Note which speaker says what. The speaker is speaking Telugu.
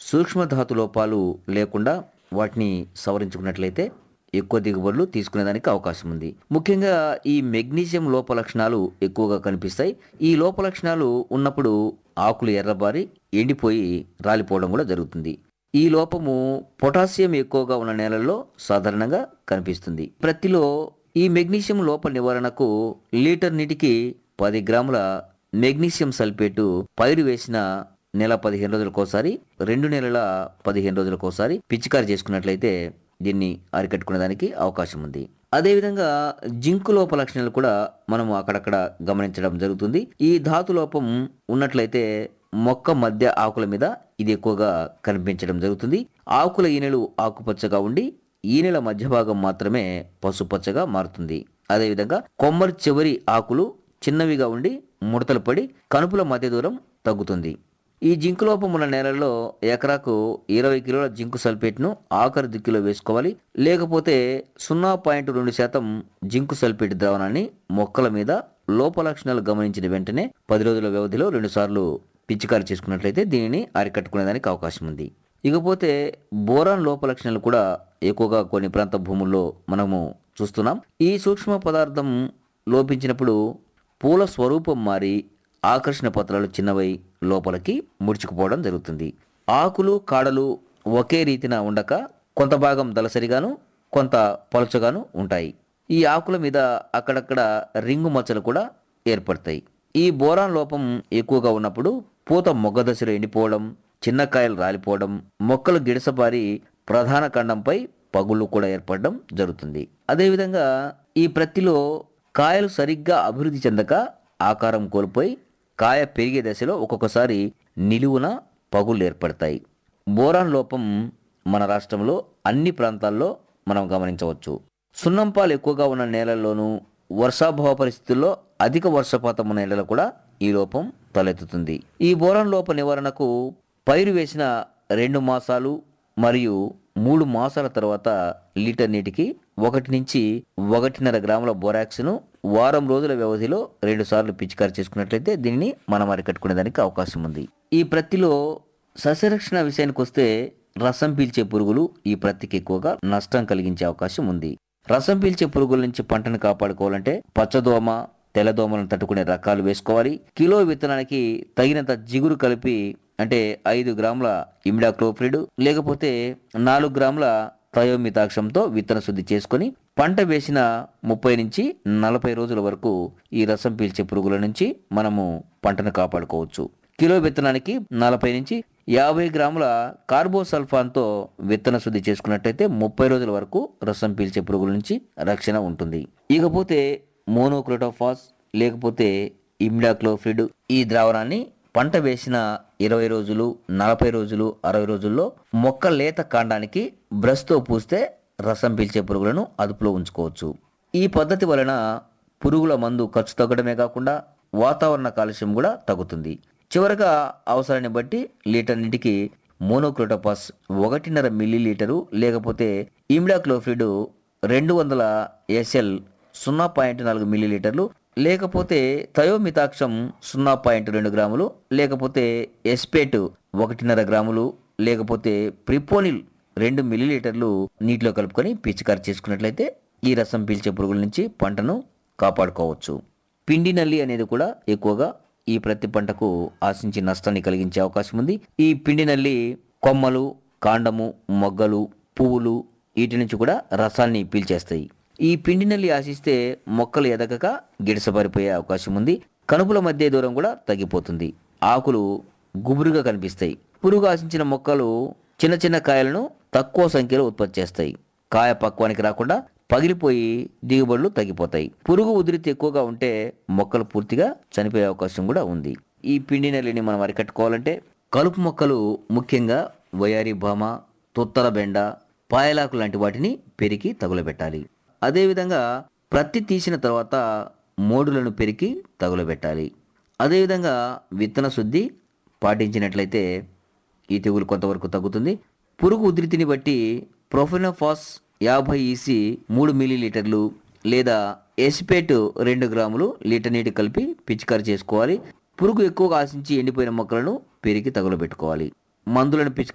Speaker 1: సూక్ష్మధాతు లోపాలు లేకుండా వాటిని సవరించుకున్నట్లయితే ఎక్కువ దిగుబడులు తీసుకునేదానికి అవకాశం ఉంది ముఖ్యంగా ఈ మెగ్నీషియం లోప లక్షణాలు ఎక్కువగా కనిపిస్తాయి ఈ లోప లక్షణాలు ఉన్నప్పుడు ఆకులు ఎర్రబారి ఎండిపోయి రాలిపోవడం కూడా జరుగుతుంది ఈ లోపము పొటాషియం ఎక్కువగా ఉన్న నేలల్లో సాధారణంగా కనిపిస్తుంది ప్రతిలో ఈ మెగ్నీషియం లోప నివారణకు లీటర్ నీటికి పది గ్రాముల మెగ్నీషియం సల్ఫేటు పైరు వేసిన నెల పదిహేను రోజులకోసారి రెండు నెలల పదిహేను రోజులకోసారి పిచికారి చేసుకున్నట్లయితే దీన్ని అరికట్టుకునేదానికి అవకాశం ఉంది అదేవిధంగా జింకు లోప లక్షణాలు కూడా మనం అక్కడక్కడ గమనించడం జరుగుతుంది ఈ ధాతు లోపం ఉన్నట్లయితే మొక్క మధ్య ఆకుల మీద ఇది ఎక్కువగా కనిపించడం జరుగుతుంది ఆకుల ఈనెలు ఆకుపచ్చగా ఉండి ఈనెల మధ్య భాగం మాత్రమే పసుపచ్చగా మారుతుంది అదేవిధంగా కొమ్మరి చివరి ఆకులు చిన్నవిగా ఉండి ముడతలు పడి కనుపుల మధ్య దూరం తగ్గుతుంది ఈ జింకు లోపం ఉన్న నేలల్లో ఎకరాకు ఇరవై కిలోల జింకు సల్ఫేట్ను ఆఖరి దిక్కులో వేసుకోవాలి లేకపోతే సున్నా పాయింట్ రెండు శాతం జింకు సల్ఫేట్ ద్రావణాన్ని మొక్కల మీద లోప లక్షణాలు గమనించిన వెంటనే పది రోజుల వ్యవధిలో రెండుసార్లు పిచికారి చేసుకున్నట్లయితే దీనిని అరికట్టుకునేదానికి అవకాశం ఉంది ఇకపోతే బోరాన్ లోప లక్షణాలు కూడా ఎక్కువగా కొన్ని ప్రాంత భూముల్లో మనము చూస్తున్నాం ఈ సూక్ష్మ పదార్థం లోపించినప్పుడు పూల స్వరూపం మారి ఆకర్షణ పత్రాలు చిన్నవై లోపలికి ముడుచుకుపోవడం జరుగుతుంది ఆకులు కాడలు ఒకే రీతిన ఉండక కొంత భాగం దళసరిగాను కొంత పలుచగాను ఉంటాయి ఈ ఆకుల మీద అక్కడక్కడ రింగు మచ్చలు కూడా ఏర్పడతాయి ఈ బోరాన్ లోపం ఎక్కువగా ఉన్నప్పుడు పూత మొగ్గ దశలో ఎండిపోవడం చిన్న కాయలు రాలిపోవడం మొక్కలు గిడసబారి ప్రధాన ఖండంపై పగుళ్ళు కూడా ఏర్పడడం జరుగుతుంది అదేవిధంగా ఈ ప్రత్తిలో కాయలు సరిగ్గా అభివృద్ధి చెందక ఆకారం కోల్పోయి కాయ పెరిగే దశలో ఒక్కొక్కసారి నిలువున పగుళ్ళు ఏర్పడతాయి బోరాన్ లోపం మన రాష్ట్రంలో అన్ని ప్రాంతాల్లో మనం గమనించవచ్చు సున్నంపాలు ఎక్కువగా ఉన్న నేలల్లోనూ వర్షాభావ పరిస్థితుల్లో అధిక వర్షపాతం ఉన్న నేలలో కూడా ఈ లోపం తలెత్తుతుంది ఈ బోరాన్ లోప నివారణకు పైరు వేసిన రెండు మాసాలు మరియు మూడు మాసాల తర్వాత లీటర్ నీటికి ఒకటి నుంచి ఒకటిన్నర గ్రాముల బోరాక్స్ను వారం రోజుల వ్యవధిలో రెండు సార్లు పిచికారి చేసుకున్నట్లయితే దీనిని మనం అరికట్టుకునేదానికి అవకాశం ఉంది ఈ ప్రత్తిలో సస్యరక్షణ విషయానికి వస్తే రసం పీల్చే పురుగులు ఈ ప్రత్తికి ఎక్కువగా నష్టం కలిగించే అవకాశం ఉంది రసం పీల్చే పురుగుల నుంచి పంటను కాపాడుకోవాలంటే పచ్చదోమ తెల్లదోమలను తట్టుకునే రకాలు వేసుకోవాలి కిలో విత్తనానికి తగినంత జిగురు కలిపి అంటే ఐదు గ్రాముల ఇమిడాక్లోప్రిడ్ లేకపోతే నాలుగు గ్రాముల థయోమితాక్షంతో విత్తన శుద్ధి చేసుకొని పంట వేసిన ముప్పై నుంచి నలభై రోజుల వరకు ఈ రసం పీల్చే పురుగుల నుంచి మనము పంటను కాపాడుకోవచ్చు కిలో విత్తనానికి నలభై నుంచి యాభై గ్రాముల కార్బోసల్ఫాన్తో విత్తన శుద్ధి చేసుకున్నట్టయితే ముప్పై రోజుల వరకు రసం పీల్చే పురుగుల నుంచి రక్షణ ఉంటుంది ఇకపోతే మోనోక్రోటోఫాస్ లేకపోతే ఇమ్డాక్లోఫ్రిడ్ ఈ ద్రావణాన్ని పంట వేసిన ఇరవై రోజులు నలభై రోజులు అరవై రోజుల్లో మొక్క లేత కాండానికి బ్రష్తో పూస్తే రసం పీల్చే పురుగులను అదుపులో ఉంచుకోవచ్చు ఈ పద్ధతి వలన పురుగుల మందు ఖర్చు తగ్గడమే కాకుండా వాతావరణ కాలుష్యం కూడా తగ్గుతుంది చివరగా అవసరాన్ని బట్టి లీటర్ నీటికి మోనోక్రోటోపాస్ ఒకటిన్నర మిల్లీ లీటరు లేకపోతే ఇమ్డాక్లోఫ్రిడ్ రెండు వందల ఎస్ఎల్ సున్నా పాయింట్ నాలుగు మిల్లీ లీటర్లు లేకపోతే థయోమితాక్షం సున్నా పాయింట్ రెండు గ్రాములు లేకపోతే ఎస్పేట్ ఒకటిన్నర గ్రాములు లేకపోతే ప్రిపోనిల్ రెండు మిల్లీలీటర్లు నీటిలో కలుపుకొని పిచికారి చేసుకున్నట్లయితే ఈ రసం పీల్చే పురుగుల నుంచి పంటను కాపాడుకోవచ్చు పిండి నల్లి అనేది కూడా ఎక్కువగా ఈ ప్రతి పంటకు ఆశించి నష్టాన్ని కలిగించే అవకాశం ఉంది ఈ పిండి నల్లి కొమ్మలు కాండము మొగ్గలు పువ్వులు వీటి నుంచి కూడా రసాన్ని పీల్చేస్తాయి ఈ పిండి నల్లి ఆశిస్తే మొక్కలు ఎదగక గిడసబారిపోయే అవకాశం ఉంది కనుపుల మధ్య దూరం కూడా తగ్గిపోతుంది ఆకులు గుబురుగా కనిపిస్తాయి పురుగు ఆశించిన మొక్కలు చిన్న చిన్న కాయలను తక్కువ సంఖ్యలో ఉత్పత్తి చేస్తాయి కాయ పక్వానికి రాకుండా పగిలిపోయి దిగుబడులు తగ్గిపోతాయి పురుగు ఉధృతి ఎక్కువగా ఉంటే మొక్కలు పూర్తిగా చనిపోయే అవకాశం కూడా ఉంది ఈ పిండి నెల్లిని మనం అరికట్టుకోవాలంటే కలుపు మొక్కలు ముఖ్యంగా వయారి భామ తుత్తర బెండ పాయలాకు లాంటి వాటిని పెరికి తగులబెట్టాలి అదేవిధంగా ప్రత్తి తీసిన తర్వాత మోడులను పెరికి తగులబెట్టాలి అదేవిధంగా విత్తన శుద్ధి పాటించినట్లయితే ఈ తెగులు కొంతవరకు తగ్గుతుంది పురుగు ఉధృతిని బట్టి ప్రొఫెనోఫాస్ యాభై ఈసీ మూడు మిల్లీలీటర్లు లేదా ఎసిపేట్ రెండు గ్రాములు లీటర్ నీటి కలిపి పిచికారి చేసుకోవాలి పురుగు ఎక్కువగా ఆశించి ఎండిపోయిన మొక్కలను పెరిగి తగులబెట్టుకోవాలి మందులను పిచికారి